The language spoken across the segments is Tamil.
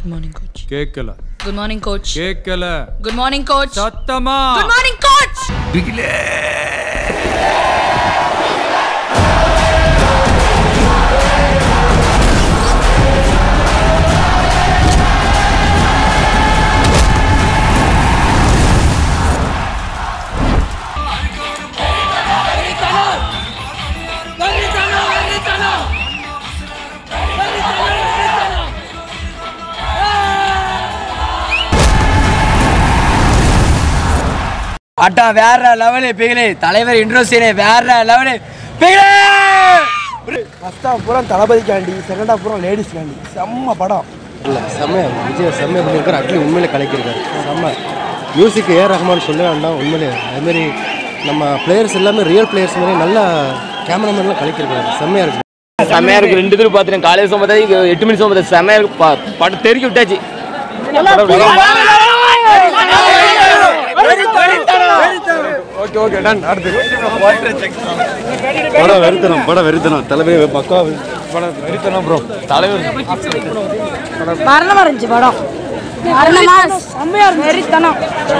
குட் மார்னிங் கோச் கேட்கல குட் மார்னிங் கோச் கேட்கல குட் மார்னிங் கோச் சத்தமா குட் மார்னிங் கோச் அட்டா வேற லெவலு பிகிலி தலைவர் இன்ட்ரோசீனே வேற லெவலு பிகிலி ஃபர்ஸ்ட் ஹாஃப் பூரா தளபதிக்காண்டி செகண்ட் ஹாஃப் பூரா லேடிஸ்க்காண்டி செம்ம படம் இல்லை செம்மையா விஜய் செம்மையா பண்ணியிருக்காரு அட்லி உண்மையிலே கலக்கியிருக்காரு செம்ம மியூசிக் ஏ ரஹ்மான் சொல்ல வேண்டாம் உண்மையிலே அதுமாரி நம்ம பிளேயர்ஸ் எல்லாமே ரியல் பிளேயர்ஸ் மாதிரி நல்லா கேமராமேன்லாம் கலக்கியிருக்காரு செம்மையா இருக்கு செம்மையா இருக்கு ரெண்டு தடவை பார்த்துட்டேன் காலையில் சோம்பத்தா எட்டு மணி சோம்பத்தா செம்மையா இருக்கு பா- படம் தெருக்கி விட்டாச்சு படம் வெறித்தனம் படம் வெறித்தனம் தலைவர் பக்கா மரணமா இருந்துச்சு படம் மரணமா செம்மையா இருந்துச்சு வெறித்தனம்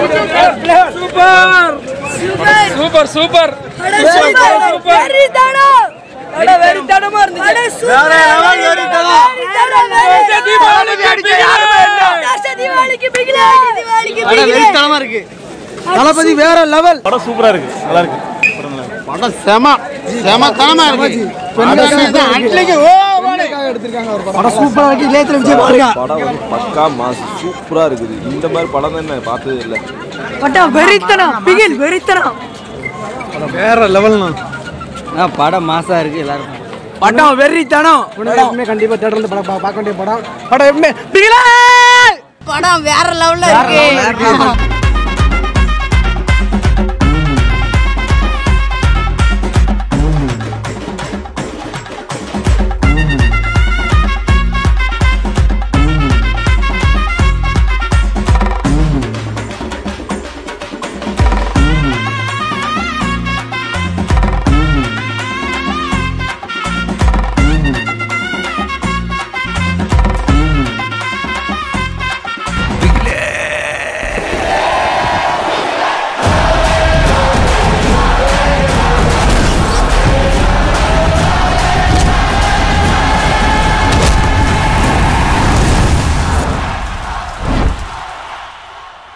சூப்பர் சூப்பர் வெறித்தனம் அட வெறித்தனமா இருந்துச்சு வேற லெவல் வெறித்தனம் தீபாவளிக்கு பிகிலே தீபாவளிக்கு வெறித்தனமா இருக்கு தளபதி வேற லெவல் படம் சூப்பரா இருக்கு நல்லா இருக்கு படம் செம செம தனமா இருக்கு எடுத்திருக்காங்க ஒரு படம் சூப்பரா இருக்கு இளையத்துல விஜய் பாருங்க படம் வந்து பக்கா மாசு சூப்பரா இருக்குது இந்த மாதிரி படம் தான் நான் பார்த்தது இல்லை பட்டம் வெறித்தனம் பிகில் வெறித்தனம் வேற லெவல்னா படம் மாசா இருக்கு எல்லாருக்கும் படம் வெறித்தனம் எப்பவுமே கண்டிப்பா தேட்டர்ல இருந்து படம் பா- பார்க்க வேண்டிய படம் படம் எப்பவுமே பிகிலே படம் வேற லெவல்ல இருக்கு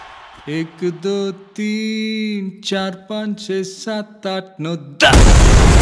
एक दो तीन चार पाँच छः सात आठ नौ दस